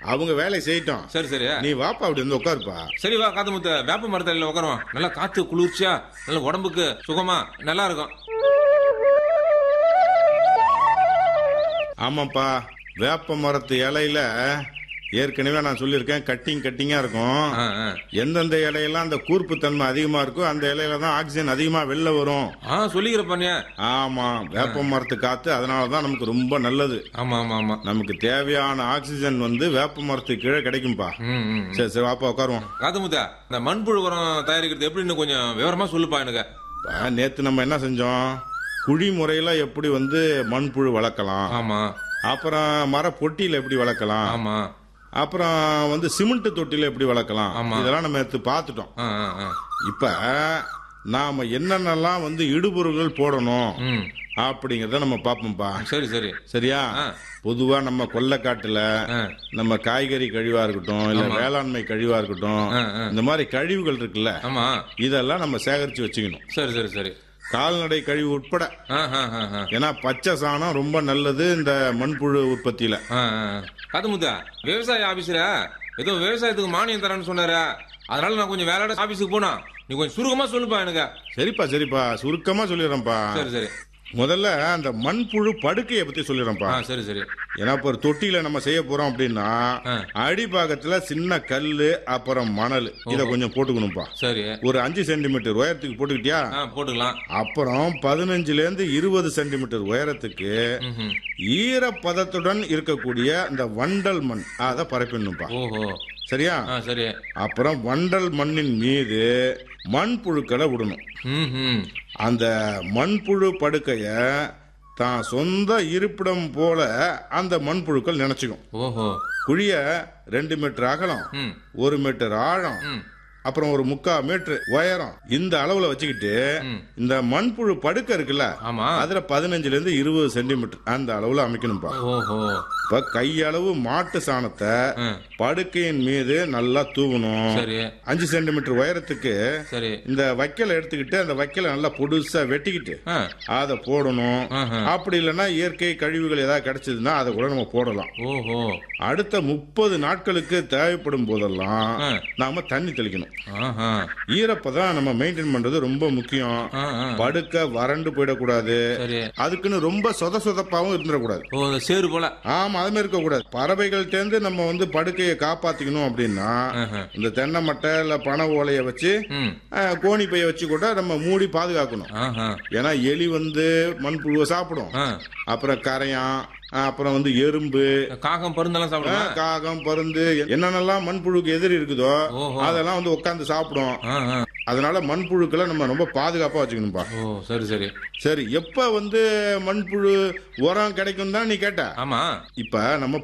அவங்க வேலையை செய்யட்டும் சரி சரி நீ வாப்பா அப்படி வந்து உட்காருப்பா சரி வா காத்து முத்த வேப்ப மரத்தடியில உட்காருவோம் நல்லா காத்து குளிர்ச்சியா நல்ல உடம்புக்கு சுகமா நல்லா இருக்கும் ஆமாப்பா வேப்ப மரத்து இலையில ஏற்கனவே நான் சொல்லியிருக்கேன் கட்டிங் கட்டிங்கா இருக்கும் ஆ, ஆ. எந்தெந்த இலையெல்லாம் அந்த கூர்ப்பு தன்மை அதிகமா இருக்கோ அந்த இலையில தான் ஆக்சிஜன் அதிகமா வெளில வரும் ஆ சொல்லிக்கிறப்பண்ணே ஆமா வேப்ப மரத்து காத்து அதனால தான் நமக்கு ரொம்ப நல்லது ஆமா ஆமா ஆமா நமக்கு தேவையான ஆக்சிஜன் வந்து வேப்ப மரத்து கீழே கிடைக்கும்பா ம், ம். சரி சரி வாப்பா உட்காருவோம் காத்து முத்த இந்த மண்புழு உரம் தயாரிக்கிறது எப்படின்னு கொஞ்சம் விவரமா சொல்லுப்பா எனக்கு இப்ப நேத்து நம்ம என்ன செஞ்சோம் குழி முறையில எப்படி வந்து மண்புழு வளர்க்கலாம் ஆமா அப்புறம் மர பொட்டியில எப்படி வளர்க்கலாம் ஆமா அப்புறம் வந்து சிமெண்ட் தொட்டில எப்படி வளர்க்கலாம் ஆமா. இதெல்லாம் நம்ம எடுத்து பார்த்துட்டோம் ஆ, ஆ, ஆ. இப்ப நாம என்னென்னலாம் வந்து இடுபொருள்கள் போடணும் ம் அப்படிங்கறத நம்ம பார்ப்போம்ப்பா சரி சரி சரியா ஆ. பொதுவா நம்ம கொல்லைக்காட்டுல ஆ. நம்ம காய்கறி கழிவா இருக்கட்டும் இல்ல வேளாண்மை கழிவா இருக்கட்டும் ஆ, ஆ. இந்த மாதிரி கழிவுகள் இருக்குல்ல ஆமா இதெல்லாம் நம்ம சேகரிச்சு வச்சுக்கணும் சரி சரி சரி கால்நடை கழிவு உட்பட ஆ, ஆ, ஆ, ஆ. ஏன்னா பச்சை சாணம் ரொம்ப நல்லது இந்த மண்புழு உற்பத்தியில ஆ, ஆ. காத்து முத்த விவசாய ஆபீஸ்ல ஏதோ விவசாயத்துக்கு மானியம் தரேன்னு சொன்னாரு அதனால நான் கொஞ்சம் வேலையோட ஆபீஸுக்கு போனா நீ கொஞ்சம் சுருக்கமா சொல்லுப்பா எனக்கு சரிப்பா சரிப்பா சுருக்கமா சொல்லிடுறேன்ப்பா சரி சரி முதல்ல அந்த மண்புழு படுக்கையை பத்தி சொல்லிடுறேன்ப்பா ஆ சரி சரி ஏன்னா இப்போ ஒரு தொட்டியில நம்ம செய்ய போறோம் அப்படின்னா ஆ. அடிபாகத்துல சின்ன கல்லு அப்புறம் மணல் இத கொஞ்சம் போட்டுக்கணும்ப்பா சரி ஒரு அஞ்சு சென்டிமீட்டர் உயரத்துக்கு போட்டுக்கிட்டியா ஆ போட்டுக்கலாம் அப்புறம் பதினஞ்சுல இருந்து இருபது சென்டிமீட்டர் உயரத்துக்கு ம்ஹும். ஈரப்பதத்துடன் இருக்கக்கூடிய இந்த வண்டல் மண் அதை பரப்பிடணும்ப்பா ஓஹோ சரியா ஆ சரி அப்புறம் வண்டல் மண்ணின் மீது மண்புழுக்களை விடணும் ம் அந்த மண்புழு படுக்கைய தான் சொந்த இருப்பிடம் போல அந்த மண்புழுக்கள் நினைச்சுக்கும் ஓஹோ குழிய ரெண்டு மீட்டர் அகலம் ம் ஒரு மீட்டர் ஆழம் ம் அப்புறம் ஒரு முக்கா மீட்டர் உயரம் இந்த அளவுல வச்சுக்கிட்டு ம். இந்த மண்புழு படுக்கை இருக்குல்ல ஆமா அதுல பதினஞ்சுல இருந்து இருபது சென்டிமீட்டர் அந்த அளவுல அமைக்கணும்பா ஓஹோ இப்ப கையளவு மாட்டு சாணத்தை ஆ, படுக்கையின் மீது நல்லா தூவணும் சரி அஞ்சு சென்டிமீட்டர் உயரத்துக்கு சரி இந்த வைக்கலை எடுத்துக்கிட்டு அந்த வைக்கலை நல்லா பொடுசா வெட்டிக்கிட்டு ஆ அதை போடணும் ஆஹா. அப்படி இல்லைன்னா இயற்கை கழிவுகள் ஏதாவது கிடைச்சதுன்னா அதை கூட நம்ம போடலாம் ஓஹோ அடுத்த முப்பது நாட்களுக்கு தேவைப்படும் போதெல்லாம் ஆ. நாம தண்ணி தெளிக்கணும் ஆஹா ஈரப்பதான் நம்ம மெயின்டைன் பண்றது ரொம்ப முக்கியம் ஆ, ஆ. படுக்க வறண்டு போயிடக்கூடாது சரி அதுக்குன்னு ரொம்ப சொத சொதப்பாவும் இருந்துடக்கூடாது ஓ இந்த சேரு போல ஆமா அது மாதிரி இருக்கக்கூடாது பறவைகள்ட்டேருந்து நம்ம வந்து படுக்கையை காப்பாத்திக்கணும் அப்படின்னா ஆஹா. இந்த தென்னை மட்டை இல்ல பனை ஓலையை வச்சு ம் அஹ், கோணி பைய வச்சு கூட நம்ம மூடி பாதுகாக்கணும் ஆஹா ஏன்னா எலி வந்து மண்புழுவை சாப்பிடும் ஆ அப்புறம் கரையான் அஹ், அப்புறம் வந்து எறும்பு காகம் பருந்தெல்லாம் சாப்பிடுமா அஹ், காகம் பருந்து என்னென்னலாம் மண்புழுக்கு எதிரி இருக்குதோ ஓஹோ. அதெல்லாம் வந்து உட்காந்து சாப்பிடும் ஆ, ஆ. அதனால மண்புழுக்களை நம்ம ரொம்ப பாதுகாப்பா வச்சுக்கணும்பா ஓ சரி சரி சரி எப்ப வந்து மண்புழு உரம் கிடைக்கும் தான் நீ கேட்ட ஆமா இப்ப நம்ம